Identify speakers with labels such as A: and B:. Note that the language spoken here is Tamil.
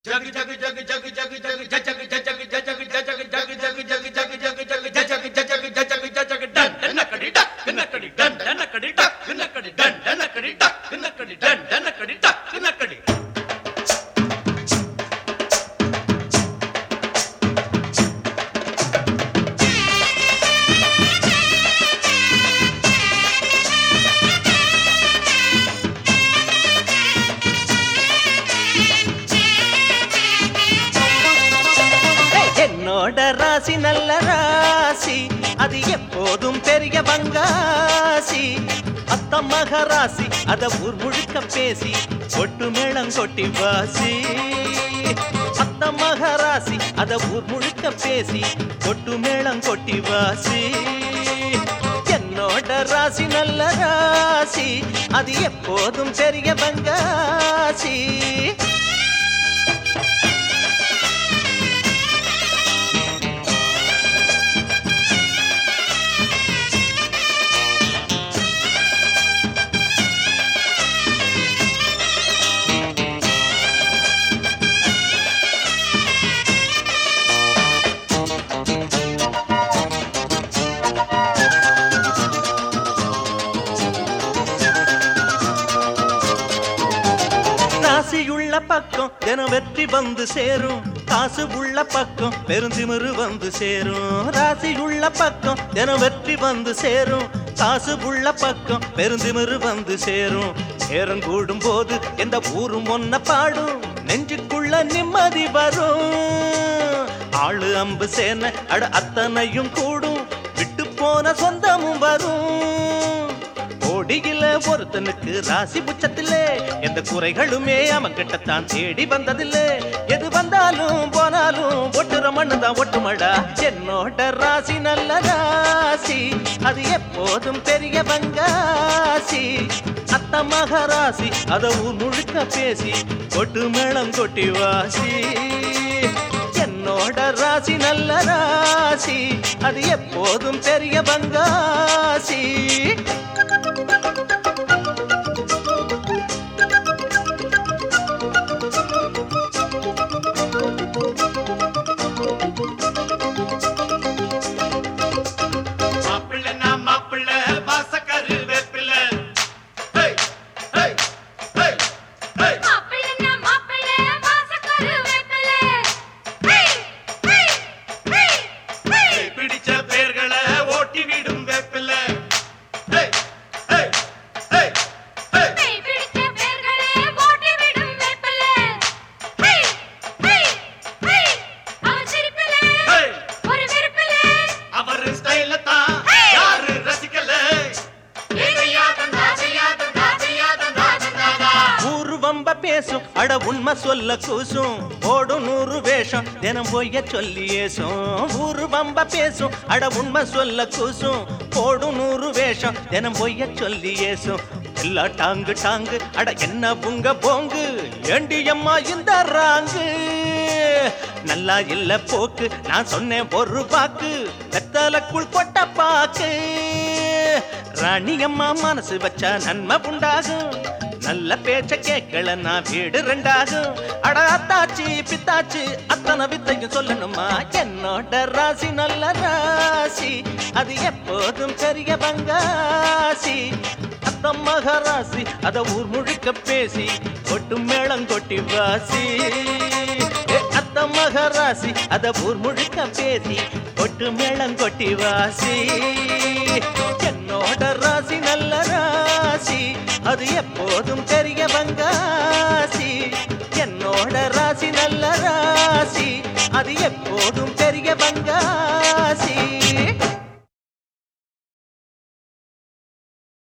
A: என்னோட ராசி நல்ல ராசி அது எப்போதும் பெரிய பங்காசி அத்த மகராசி அத ஊர் முழுக்க பேசி கொட்டு மேளம் கொட்டி வாசி அத்த மகராசி அத ஊர் முழுக்க பேசி கொட்டு மேளம் கொட்டி வாசி என்னோட ராசி நல்ல ராசி அது எப்போதும் பெரிய பங்காசி ராசியுள்ள பக்கம் தினம் வெற்றி வந்து சேரும் காசு உள்ள பக்கம் பெருந்திமிரு வந்து சேரும் ராசியுள்ள பக்கம் தினம் வெற்றி வந்து சேரும் காசு உள்ள பக்கம் பெருந்திமிரு வந்து சேரும் நேரம் கூடும் போது எந்த ஊரும் ஒன்ன பாடும் நெஞ்சுக்குள்ள நிம்மதி வரும் ஆளு அம்பு சேன அட அத்தனையும் கூடும் விட்டு போன சொந்தமும் வரும் கோடியில ஒருத்தனுக்கு ராசி புச்சத்திலே எந்த குறைகளுமே அவன் கிட்டத்தான் தேடி வந்ததில்லை எது வந்தாலும் போனாலும் ஒட்டுற மண்ணு தான் ஒட்டுமடா என்னோட ராசி நல்ல ராசி அது எப்போதும் பெரிய பங்காசி அத்த மகராசி அத ஊர் முழுக்க பேசி கொட்டு மேளம் கொட்டி வாசி என்னோட ராசி நல்ல ராசி அது எப்போதும் பெரிய பங்காசி
B: மாப்பிள்ளை மாப்பிள்ள வாசக்கரு வேப்பில
C: மாப்பிள்ளை மாப்பிள்ளை வாசக்கரு வேப்பில ஹே ஹே ஹே ஹே
B: பிடிச்ச பேர்களை ஓட்டி விடும் வேப்பில
C: கை பிடிச்ச பேர்களே ஓட்டி விடும் வேப்பில ஹே ஹே ஹே அவன் சிரிப்பிலே ஒரு வெறுப்பிலே
B: அவர் ஸ்டைல தான் யாரு ரசிக்கல ஏதையாதன் ராஜையாதன் ராஜையாதன் ராஜன் ராஜா
A: ஊரு வம்ப பேசும் அட உண்மை சொல்ல கூசும் ஓடும் நூறு வேஷம் தினம் பொய்ய சொல்லி ஏசும் ஊரு வம்ப பேசும் அட உண்மை சொல்ல கூசும் ஓடும் நூறு வேஷம் தினம் பொய்ய சொல்லி ஏசும் எல்லா டாங்கு டாங்கு அட என்ன புங்க போங்கு ஏண்டி அம்மா இந்த ராங்கு நல்லா இல்ல போக்கு நான் சொன்னேன் ஒரு பாக்கு வெத்தலக்குள் கொட்ட பாக்கு ராணி அம்மா மனசு வச்சா நன்மை உண்டாகும் நல்ல பேச்ச கேட்கல நான் வீடு ரெண்டாகும் அட அத்தாச்சி பித்தாச்சி அத்தனை வித்தையும் சொல்லணுமா என்னோட ராசி நல்ல ராசி அது எப்போதும் பெரிய பங்காசி அத்தம் மகராசி அத ஊர் முழுக்க பேசி கொட்டு மேளம் கொட்டி வாசி ஏ, அத்த மகராசி அத ஊர் முழுக்க பேசி கொட்டு மேளம் கொட்டி வாசி என்னோட ராசி நல்ல ராசி அது எப்போதும் பெரிய பங்காசி என்னோட ராசி நல்ல ராசி அது எப்போதும் பெரிய பங்காசி